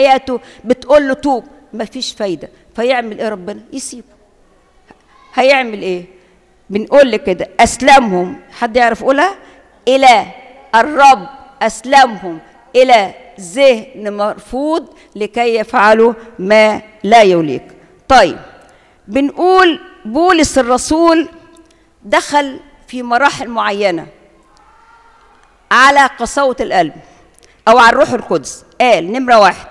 حياته بتقول له توب مفيش فايده فيعمل ايه ربنا يسيبه هيعمل ايه بنقول لك كده اسلمهم حد يعرف يقولها الى الرب اسلمهم الى ذهن مرفوض لكي يفعلوا ما لا يليق طيب بنقول بولس الرسول دخل في مراحل معينه على قساوه القلب او على الروح القدس قال نمره واحد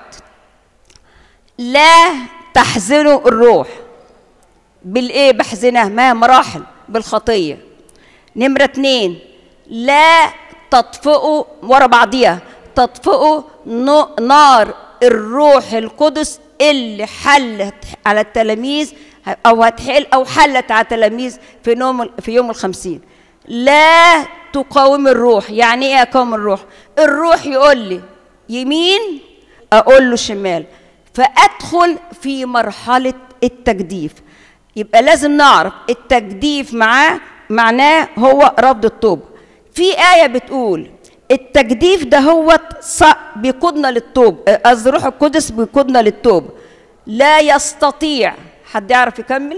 لا تحزنوا الروح بالايه بحزنه ما مراحل بالخطيه نمره اتنين لا تطفئوا ورا بعضيها تطفئوا نار الروح القدس اللي حلت على التلاميذ او هتحل او حلت على التلاميذ في يوم في يوم الخمسين لا تقاوم الروح يعني ايه اقاوم الروح الروح يقول لي يمين اقول له شمال فادخل في مرحله التجديف يبقى لازم نعرف التجديف معاه معناه هو رفض التوبه في ايه بتقول التجديف ده هو بيقودنا للتوب قصدي الروح القدس بيقودنا للتوبه لا يستطيع حد يعرف يكمل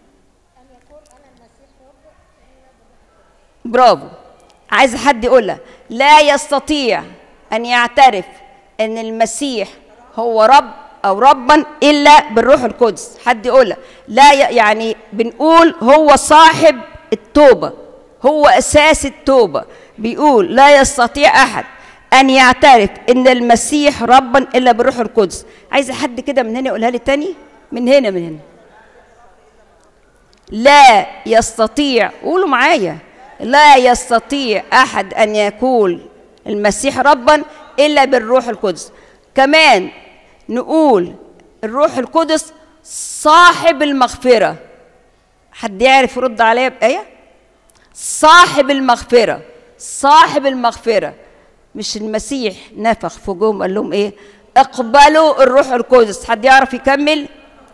برافو عايز حد يقولها لا يستطيع ان يعترف ان المسيح هو رب او ربا الا بالروح القدس حد يقولها لا يعني بنقول هو صاحب التوبه هو اساس التوبه بيقول لا يستطيع احد ان يعترف ان المسيح ربا الا بالروح القدس عايز حد كده من هنا يقولها لي تاني من هنا من هنا لا يستطيع قولوا معايا لا يستطيع احد ان يكون المسيح ربا الا بالروح القدس كمان نقول الروح القدس صاحب المغفره حد يعرف يرد عليا بايه صاحب المغفره صاحب المغفره مش المسيح نفخ في جوم قال لهم ايه اقبلوا الروح القدس حد يعرف يكمل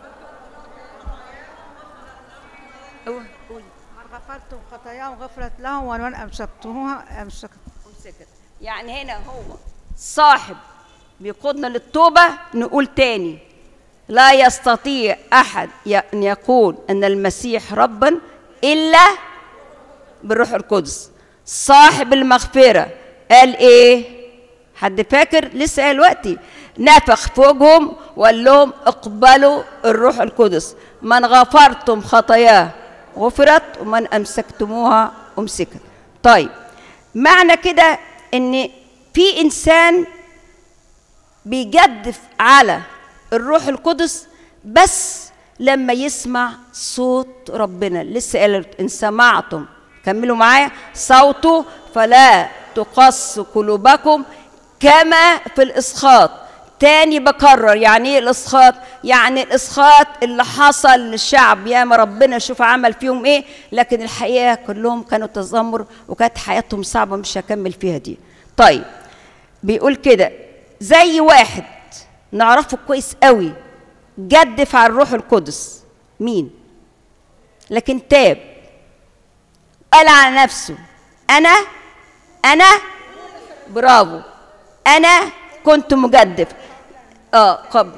غفرتم خطاياهم غفرت لهم ومن امسكتموها امسكت يعني هنا هو صاحب بيقودنا للتوبه نقول تاني لا يستطيع احد ان يقول ان المسيح ربا الا بالروح القدس صاحب المغفره قال ايه حد فاكر لسه قال وقتي نفخ في وجههم وقال لهم اقبلوا الروح القدس من غفرتم خطاياه غفرت ومن امسكتموها امسكت طيب معنى كده ان في انسان بيجدف على الروح القدس بس لما يسمع صوت ربنا لسه قال ان سمعتم كملوا معايا صوته فلا تقص قلوبكم كما في الاسخاط تاني بكرر يعني ايه الاسخاط يعني الاسخاط اللي حصل للشعب يا ما ربنا شوف عمل فيهم ايه لكن الحقيقه كلهم كانوا تذمر وكانت حياتهم صعبه مش هكمل فيها دي طيب بيقول كده زي واحد نعرفه كويس قوي جدف على الروح القدس مين لكن تاب قال على نفسه انا انا برافو انا كنت مجدف اه قبل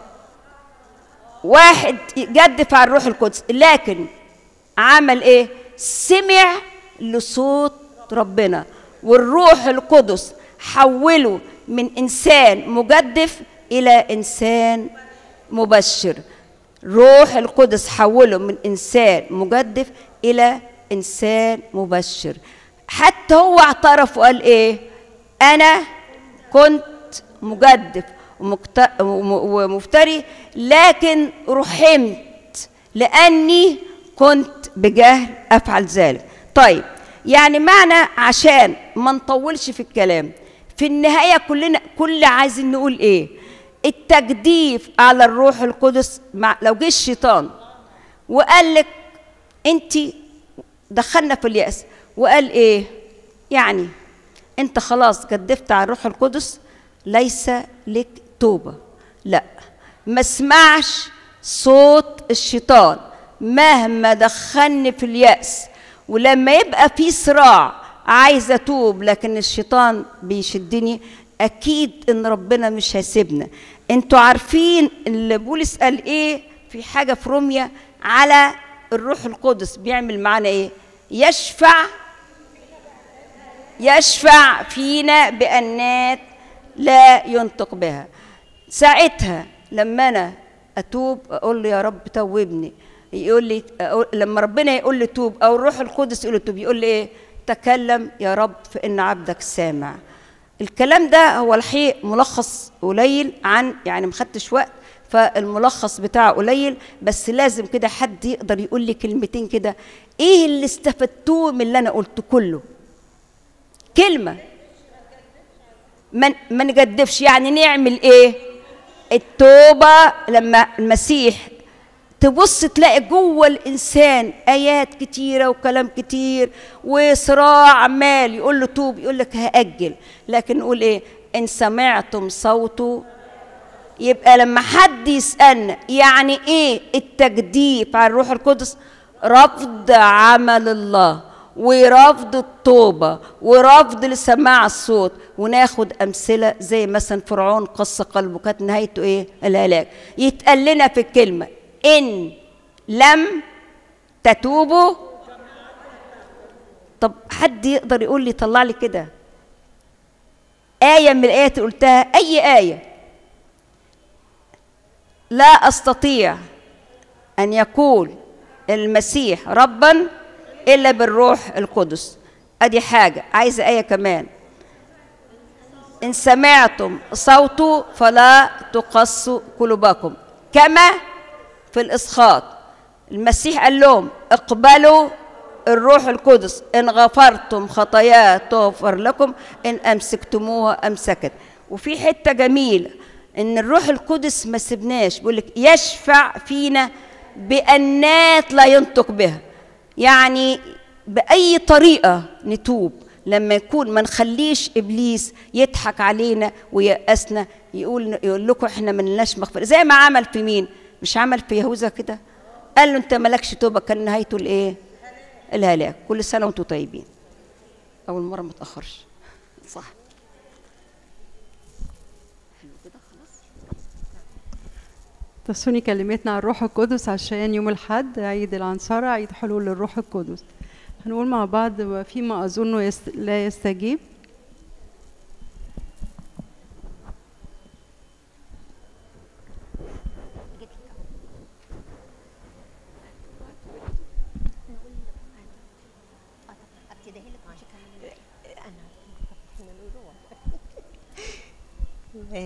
واحد جدف على الروح القدس لكن عمل ايه سمع لصوت ربنا والروح القدس حوله من انسان مجدف الى انسان مبشر روح القدس حوله من انسان مجدف الى انسان مبشر حتى هو اعترف وقال ايه انا كنت مجدف ومكت... ومفتري لكن رحمت لاني كنت بجهل افعل ذلك طيب يعني معنى عشان ما نطولش في الكلام في النهايه كلنا كل عايزين نقول ايه التجديف على الروح القدس مع لو جه الشيطان وقال لك انت دخلنا في الياس وقال ايه يعني انت خلاص جدفت على الروح القدس ليس لك توبه لا ما اسمعش صوت الشيطان مهما دخلني في الياس ولما يبقى في صراع عايزه اتوب لكن الشيطان بيشدني اكيد ان ربنا مش هيسيبنا انتوا عارفين اللي بولس قال ايه في حاجه في روميا على الروح القدس بيعمل معانا ايه يشفع يشفع فينا بأنات لا ينطق بها ساعتها لما انا اتوب اقول له يا رب توبني يقول لي أقول لما ربنا يقول لي توب او الروح القدس يقول لي توب يقول لي ايه تكلم يا رب فان عبدك سامع الكلام ده هو الحقيقة ملخص قليل عن يعني ما خدتش وقت فالملخص بتاعه قليل بس لازم كده حد يقدر يقول لي كلمتين كده ايه اللي استفدتوه من اللي انا قلته كله كلمه ما ما نجدفش يعني نعمل ايه التوبه لما المسيح تبص تلاقي جوه الانسان ايات كتيره وكلام كتير وصراع عمال يقول له توب يقول لك هاجل لكن نقول ايه ان سمعتم صوته يبقى لما حد يسالنا يعني ايه التجديف على الروح القدس رفض عمل الله ورفض التوبة ورفض لسماع الصوت وناخد أمثلة زي مثلا فرعون قص قلبه كانت نهايته إيه؟ الهلاك يتقال لنا في الكلمة إن لم تتوبوا طب حد يقدر يقول لي طلع لي كده آية من الآيات اللي قلتها أي آية لا أستطيع أن يقول المسيح ربا إلا بالروح القدس أدي حاجة عايزة آية كمان إن سمعتم صوته فلا تقصوا قلوبكم كما في الإسخاط المسيح قال لهم اقبلوا الروح القدس إن غفرتم خطاياه تغفر لكم إن أمسكتموها أمسكت وفي حتة جميلة إن الروح القدس ما سبناش بيقول لك يشفع فينا بأنات لا ينطق بها يعني بأي طريقة نتوب لما يكون ما نخليش ابليس يضحك علينا ويأسنا يقول يقول لكم احنا ما لناش مغفره زي ما عمل في مين مش عمل في يهوذا كده قال له انت مالكش توبه كان نهايته الايه الهلاك كل سنه وانتم طيبين اول مره ما تاخرش صح تسوني كلمتنا عن الروح القدس عشان يوم الحد عيد العنصرة عيد حلول الروح القدس هنقول مع بعض وفيما أظن يست... لا يستجيب